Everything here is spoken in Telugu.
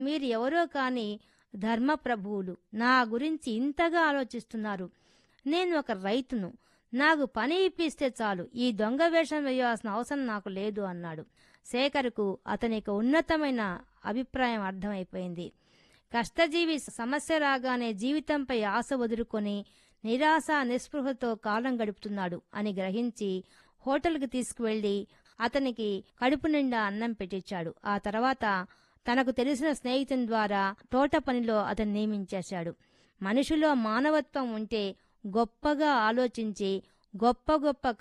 మీరు ఎవరో కాని ధర్మప్రభువులు నా గురించి ఇంతగా ఆలోచిస్తున్నారు నేను ఒక రైతును నాకు పని ఇప్పిస్తే చాలు ఈ దొంగ వేషం వేయాల్సిన అవసరం నాకు లేదు అన్నాడు శేఖర్కు అతనికి ఉన్నతమైన అభిప్రాయం అర్థమైపోయింది కష్టజీవి సమస్య రాగానే జీవితంపై ఆశ వదులుకొని నిరాశ నిస్పృహతో కాలం గడుపుతున్నాడు అని గ్రహించి హోటల్కి తీసుకువెళ్లి అతనికి కడుపు నిండా అన్నం పెట్టించాడు ఆ తర్వాత తనకు తెలిసిన స్నేహితుని ద్వారా తోట పనిలో అతను నియమించేశాడు మనిషిలో మానవత్వం ఉంటే గొప్పగా ఆలోచించి గొప్ప గొప్ప